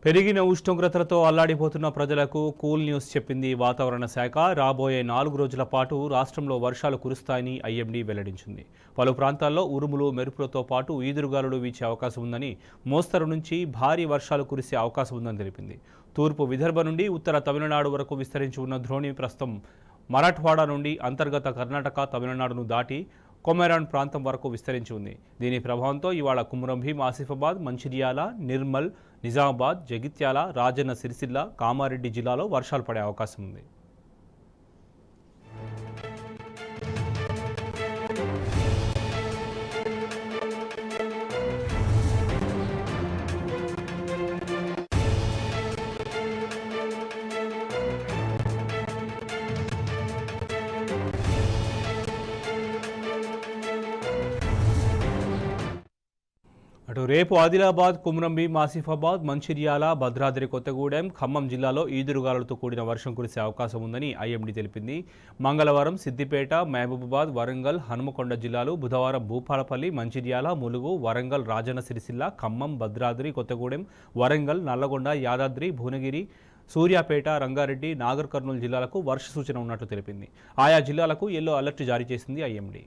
పెరిగిన ఉష్ణోగ్రతలతో అల్లాడిపోతున్న ప్రజలకు cool news చెప్పింది వాతావరణ శాఖ రాబోయే నాలుగు రోజుల పాటు రాష్ట్రంలో వర్షాలు కురుస్తాయని ఐఎండీ వెల్లడించింది పలు ప్రాంతాల్లో ఉరుములు మెరుపులతో పాటు ఈదురుగాలులు వీచే అవకాశం ఉందని మోస్తరు నుంచి భారీ వర్షాలు కురిసే అవకాశం ఉందని తెలిపింది తూర్పు విదర్భ నుండి ఉత్తర తమిళనాడు వరకు విస్తరించి ఉన్న ద్రోణి ప్రస్తుతం మరాఠ్వాడా నుండి అంతర్గత కర్ణాటక తమిళనాడును దాటి కొమెరాన్ ప్రాంతం వరకు విస్తరించి ఉంది దీని ప్రభావంతో ఇవాళ కుమురం భీం ఆసిఫాబాద్ మంచిర్యాల నిర్మల్ నిజామాబాద్ జగిత్యాల రాజన్న సిరిసిల్ల కామారెడ్డి జిల్లాలో వర్షాలు పడే అవకాశం ఉంది అటు రేపు ఆదిలాబాద్ కుమ్రంభీం ఆసిఫాబాద్ మంచిర్యాల భద్రాద్రి కొత్తగూడెం ఖమ్మం జిల్లాలో ఈదురుగాలులతో కూడిన వర్షం కురిసే అవకాశం ఉందని ఐఎండీ తెలిపింది మంగళవారం సిద్దిపేట మహబూబాబాద్ వరంగల్ హనుమకొండ జిల్లాలు బుధవారం భూపాలపల్లి మంచిర్యాల ములుగు వరంగల్ రాజన్న సిరిసిల్ల ఖమ్మం భద్రాద్రి కొత్తగూడెం వరంగల్ నల్లగొండ యాదాద్రి భువనగిరి సూర్యాపేట రంగారెడ్డి నాగర్ కర్నూలు జిల్లాలకు వర్ష సూచన ఉన్నట్లు తెలిపింది ఆయా జిల్లాలకు ఎల్లో అలర్ట్ జారీ చేసింది ఐఎండీ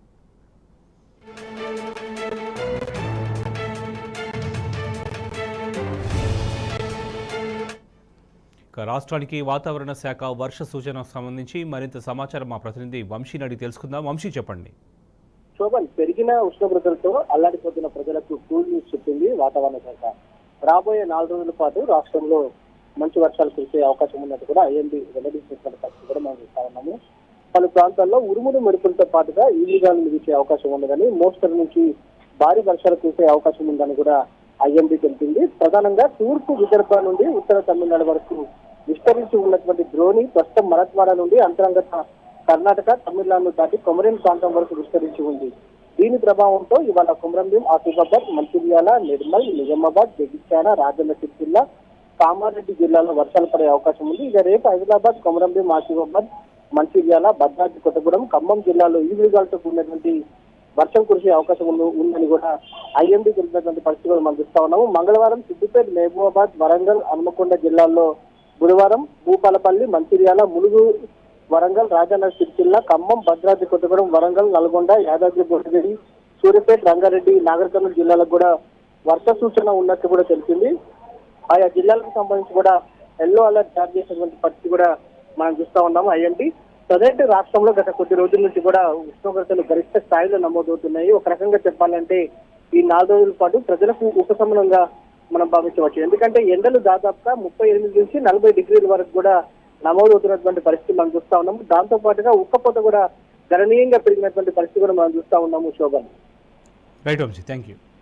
ఇక రాష్ట్రానికి వాతావరణ శాఖ వర్ష సూచనకు సంబంధించి మరింత సమాచారం మా ప్రతినిధి వంశీని అడిగి తెలుసుకుందాం వంశీ చెప్పండి శోభన్ పెరిగిన ఉష్ణోగ్రతలతో అల్లాడిపోతున్న ప్రజలకు కూల్ న్యూస్ చెప్పింది వాతావరణ శాఖ రాబోయే నాలుగు రోజుల పాటు రాష్ట్రంలో మంచి వర్షాలు కురిసే అవకాశం ఉన్నట్టు కూడా ఐఎండీ వెల్లడించినటువంటి పరిస్థితి కూడా మనం చూస్తా ఉన్నాము పలు ప్రాంతాల్లో ఉరుములు మెరుపులతో పాటుగా ఈదుగాలు వీచే అవకాశం ఉన్నదని మోస్తరు నుంచి భారీ వర్షాలు కురిసే అవకాశం ఉందని కూడా ఐఎండీ తెలిపింది ప్రధానంగా తూర్పు విదర్భ నుండి ఉత్తర తమిళనాడు వరకు విస్తరించి ఉన్నటువంటి ద్రోణి ప్రస్తుతం మరాఠ్వాడా నుండి అంతరంగత కర్ణాటక తమిళనాడు దాటి కొమరిన్ ప్రాంతం వరకు విస్తరించి ఉంది దీని ప్రభావంతో ఇవాళ కొమరంభీం ఆసిఫాబాద్ మంచిర్యాల నిర్మల్ నిజామాబాద్ జగిత్యాల రాజన్న సిరిసిల్ల కామారెడ్డి జిల్లాలో వర్షాలు పడే అవకాశం ఉంది ఇక రేపు హైదరాబాద్ కొమరంభీం ఆసిఫాబాద్ మంచిర్యాల భద్రాద్రి కొత్తగూడెం ఖమ్మం జిల్లాలో ఈదురుగాలతో కూడినటువంటి వర్షం కురిసే అవకాశం ఉంది- ఉందని కూడా ఐఎండీ తెలిపినటువంటి పరిస్థితి కూడా మనం చూస్తా ఉన్నాము మంగళవారం సిద్దిపేట మహబూబాబాద్ వరంగల్ హనుమకొండ జిల్లాల్లో బుధవారం భూపాలపల్లి మంచిర్యాల ములుగు వరంగల్ రాజన్న సిరిసిల్ల ఖమ్మం భద్రాద్రి కొత్తగూడెం వరంగల్ నల్గొండ యాదాద్రి భువనగిరి సూర్యాపేట రంగారెడ్డి నాగర్ కర్నూలు జిల్లాలకు కూడా వర్ష సూచన ఉన్నట్టు కూడా తెలిసింది ఆయా జిల్లాలకు సంబంధించి కూడా ఎల్లో అలర్ట్ జారీ చేసినటువంటి పరిస్థితి కూడా మనం చూస్తా ఉన్నాము ఐఎంటీ ప్రజెంట్ రాష్ట్రంలో గత కొద్ది రోజుల నుంచి కూడా ఉష్ణోగ్రతలు గరిష్ట స్థాయిలో నమోదవుతున్నాయి ఒక రకంగా చెప్పాలంటే ఈ నాలుగు రోజుల పాటు ప్రజలకు ఉపశమనంగా మనం భావించవచ్చు ఎందుకంటే ఎండలు దాదాపుగా ముప్పై ఎనిమిది నుంచి నలభై డిగ్రీల వరకు కూడా నమోదవుతున్నటువంటి పరిస్థితి మనం చూస్తా ఉన్నాము దాంతో పాటుగా ఉక్కపోత కూడా గణనీయంగా పెరిగినటువంటి పరిస్థితి కూడా మనం చూస్తా ఉన్నాము Shobhan right Vamshi thank you